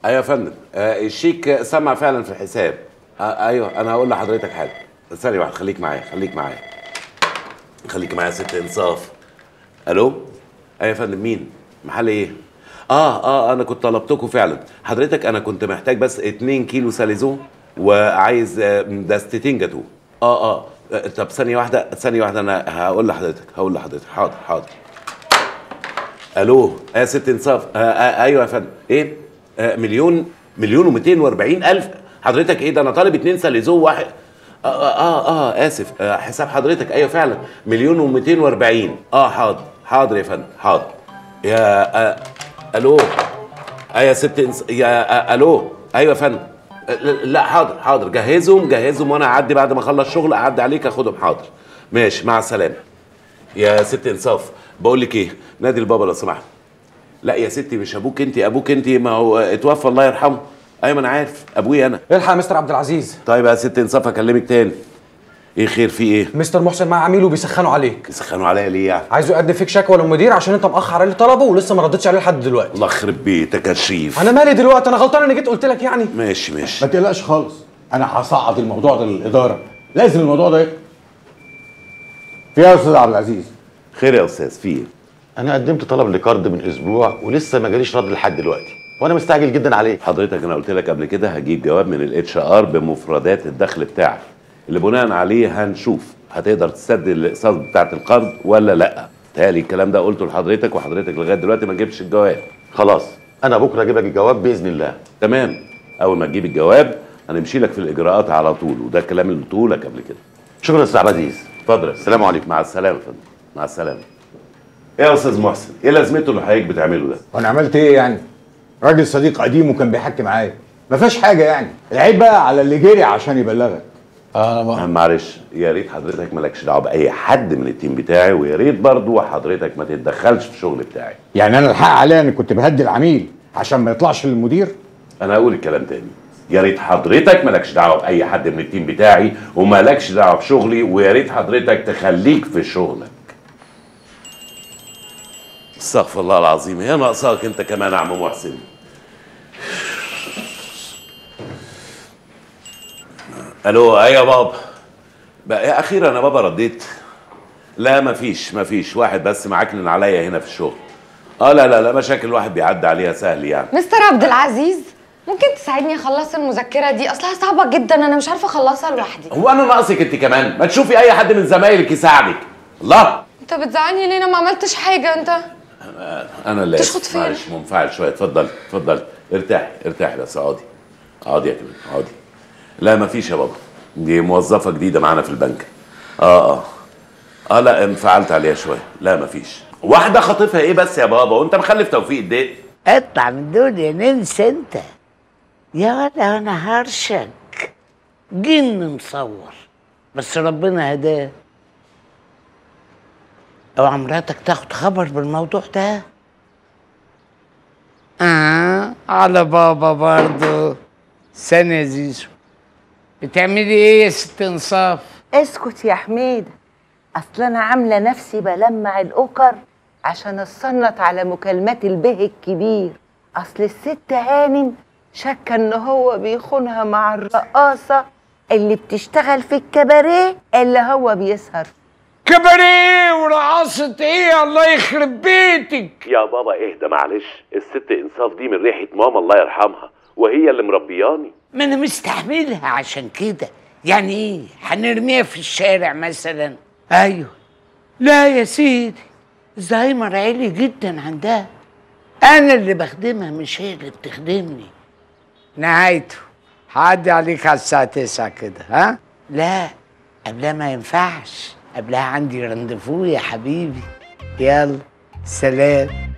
ايوه يا فندم آه الشيك سمع فعلا في الحساب آه ايوه انا هقول لحضرتك حاجه ثانيه واحده خليك معايا خليك معايا خليك معايا يا ست انصاف الو ايوه يا فندم مين محل ايه اه اه انا كنت طلبتكم فعلا حضرتك انا كنت محتاج بس 2 كيلو ساليزون وعايز آه، دستتين جاتو اه اه آه، طب ثانيه واحده ثانيه واحده انا هقول لحضرتك هقول لحضرتك حاضر حاضر الو يا ست انصاف آه آه ايوه يا فندم ايه آه مليون مليون و240 الف حضرتك ايه ده انا طالب اتنين ساليزو واحد آه, اه اه اه اسف آه حساب حضرتك ايوه فعلا مليون و240 اه حاضر حاضر يا فندم حاضر يا آه الو ايوه يا ست انس... يا آه الو ايوه يا فندم آه، لا حاضر حاضر جهزهم جهزهم وانا اعدي بعد ما اخلص شغل اعدي عليك اخدهم حاضر ماشي مع السلامه يا ست انصاف بقول لك ايه نادي البابا لو سمحت لا يا ستي مش ابوك انت ابوك انت ما هو اتوفى الله يرحمه ايوه ما انا عارف ابويا انا الحق يا مستر عبد العزيز طيب يا ست انصاف اكلمك تاني ايه خير في ايه مستر محسن مع عميله بيسخنوا عليك يسخنوا عليا ليه يعني عايزه يقدم فيك شكوى للمدير عشان انت مأخر عليه طلبه ولسه ما ردتش عليه لحد دلوقتي الله يخرب بيتك يا شريف انا مالي دلوقتي انا غلطان اني جيت قلت لك يعني ماشي ماشي ما تقلقش خالص انا هصعد الموضوع ده للاداره لازم الموضوع ده يخلص. في إيه يا استاذ عبد العزيز خير يا استاذ في ايه انا قدمت طلب لكارد من اسبوع ولسه ما جاليش رد لحد دلوقتي وانا مستعجل جدا عليه حضرتك انا قلت لك قبل كده هجيب جواب من الاتش ار بمفردات الدخل بتاعك اللي بناء عليه هنشوف هتقدر تسدد الاقساط بتاعت القرض ولا لا تهيألي الكلام ده قلته لحضرتك وحضرتك لغايه دلوقتي ما جبتش الجواب خلاص انا بكره اجيب لك الجواب باذن الله تمام اول ما تجيب الجواب هنمشي لك في الاجراءات على طول وده الكلام اللي قلته لك قبل كده شكرا يا استاذ عبد العزيز اتفضل السلام عليكم مع السلامه يا فندم مع السلامه ايه يا استاذ محسن ايه لازمته اللي حضرتك بتعمله ده وانا عملت ايه يعني راجل صديق قديم وكان بيحكي معايا ما فيهاش حاجه يعني العيب بقى على اللي جري عشان يبلغك آه معلش يا ريت حضرتك مالكش دعوه باي حد من التيم بتاعي ويا ريت برضه حضرتك ما تتدخلش في الشغل بتاعي يعني انا الحق عليا اني كنت بهدي العميل عشان ما يطلعش للمدير انا هقول الكلام تاني يا ريت حضرتك مالكش دعوه باي حد من التيم بتاعي ومالكش دعوه بشغلي ويا ريت حضرتك تخليك في شغلك استغفر الله العظيم هي ناقصاك انت كمان يا عم محسن الو ايوه يا بابا بقى اخيرا يا بابا رديت لا مفيش مفيش واحد بس معاكن عليا هنا في الشغل اه لا لا لا مشاكل الواحد بيعدي عليها سهل يعني مستر عبد العزيز ممكن تساعدني اخلص المذكره دي اصلها صعبه جدا انا مش عارفه اخلصها لوحدي هو انا ناقصك انت كمان ما تشوفي اي حد من زمايلك يساعدك الله انت بتزعلني ليه انا ما عملتش حاجه انت انا اللي تشخط آسف. فين؟ معلش منفعل شويه اتفضلي اتفضلي ارتاحي ارتاحي بس اقعدي اقعدي يا كمان اقعدي لا مفيش يا بابا دي موظفه جديده معانا في البنك اه اه اه لا انفعلت عليها شويه لا مفيش واحده خاطفها ايه بس يا بابا وانت مخلف توفيق الدين اطلع من دول يا نمس انت يا ولا انا هرشك جن مصور بس ربنا هداه اوعى مراتك تاخد خبر بالموضوع ده اه على بابا برضو ثانية يا زيزو بتعملي ايه يا ست انصاف اسكت يا حميدة اصل انا عامله نفسي بلمع الاوكر عشان اتصنت على مكالمات البه الكبير اصل الست هانم شاكه ان هو بيخونها مع الرقاصه اللي بتشتغل في الكباريه اللي هو بيسهر كباريه ورقصة ايه الله يخرب بيتك يا بابا اهدى معلش الست انصاف دي من ريحه ماما الله يرحمها وهي اللي مربياني ما انا مستحملها عشان كده يعني ايه هنرميها في الشارع مثلا ايوه لا يا سيدي الزهايمر عالي جدا عندها انا اللي بخدمها مش هي اللي بتخدمني نهايته هعدي عليك على الساعة 9 كده ها لا قبلها ما ينفعش قبلها عندي رندفو يا حبيبي يلا سلام